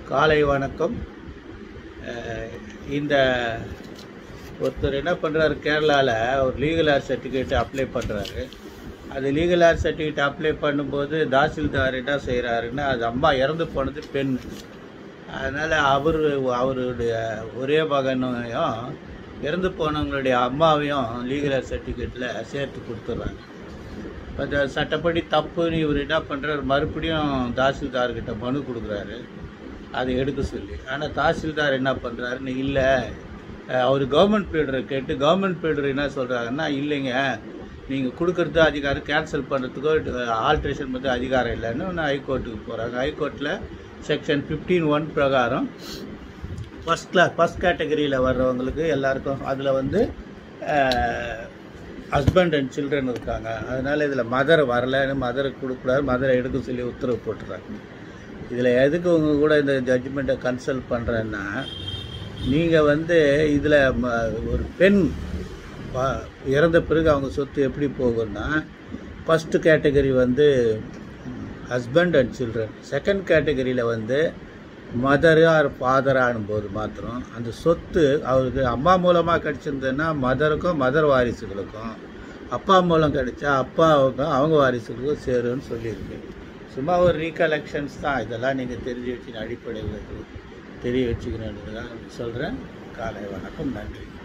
காலை வணக்கம் அஹ், இந்த ஒருத்தர் என்ன பண்ணுறாரு கேரளாவில் ஒரு லீகல் ஏர் சர்டிஃபிகேட் அப்ளை பண்ணுறாரு அது லீகல் ஏர் சர்டிஃபிகேட் அப்ளை பண்ணும்போது தாசில்தார் என்ன செய்கிறாருன்னா அது அம்மா இறந்து போனது பெண் அதனால் அவர் அவருடைய ஒரே மகனையும் இறந்து போனவங்களுடைய அம்மாவையும் லீகல் ஏர் சர்டிஃபிகேட்டில் சேர்த்து கொடுத்துட்றாங்க அது சட்டப்படி தப்புன்னு இவர் என்ன பண்ணுறாரு மறுபடியும் தாசில்தார்கிட்ட மனு கொடுக்குறாரு அதை எடுக்க சொல்லி ஆனால் தாசில்தார் என்ன பண்ணுறாருன்னு இல்லை அவர் கவர்மெண்ட் பீல்டரை கேட்டு கவர்மெண்ட் பீல்டர் என்ன சொல்கிறாங்கன்னா இல்லைங்க நீங்கள் கொடுக்கறது அதிகாரம் கேன்சல் பண்ணுறதுக்கோ ஆல்ட்ரேஷன் பண்ணுறது அதிகாரம் இல்லைன்னு ஒன்று ஹைகோர்ட்டுக்கு போகிறாங்க ஹைகோர்ட்டில் செக்ஷன் ஃபிஃப்டீன் ஒன் பிரகாரம் ஃபஸ்ட் கிளாஸ் ஃபஸ்ட் கேட்டகரியில் வர்றவங்களுக்கு எல்லாருக்கும் அதில் வந்து ஹஸ்பண்ட் அண்ட் சில்ட்ரன் இருக்காங்க அதனால் இதில் மதர் வரலன்னு மதருக்கு கொடுக்கக்கூடாது மதரை எடுக்க சொல்லி உத்தரவு போட்டுறாங்க இதில் எதுக்கு உங்க கூட இந்த ஜட்ஜ்மெண்ட்டை கன்சல்ட் பண்ணுறேன்னா நீங்கள் வந்து இதில் ஒரு பெண் ப- இறந்த பிறகு அவங்க சொத்து எப்படி போகும்னா ஃபஸ்ட்டு கேட்டகரி வந்து ஹஸ்பண்ட் அண்ட் சில்ட்ரன் செகண்ட் கேட்டகரியில் வந்து மதர் ஆர் ஃபாதர் ஆனும்போது மாத்திரம் அந்த சொத்து அவருக்கு அம்மா மூலமாக கிடச்சிருந்ததுன்னா மதருக்கும் மதர் வாரிசுகளுக்கும் அப்பா மூலம் கிடைச்சா அப்பாவுக்கும் அவங்க வாரிசுகளுக்கும் சேரும்னு சொல்லியிருக்கு சும்மா ஒரு ரீகலெக்ஷன்ஸ் தான் இதெல்லாம் நீங்கள் தெரிஞ்சு வச்சுக்க அடிப்படையில் தெரிய வச்சுக்கணுன்னு தான் சொல்கிறேன் காலை வணக்கம் நன்றி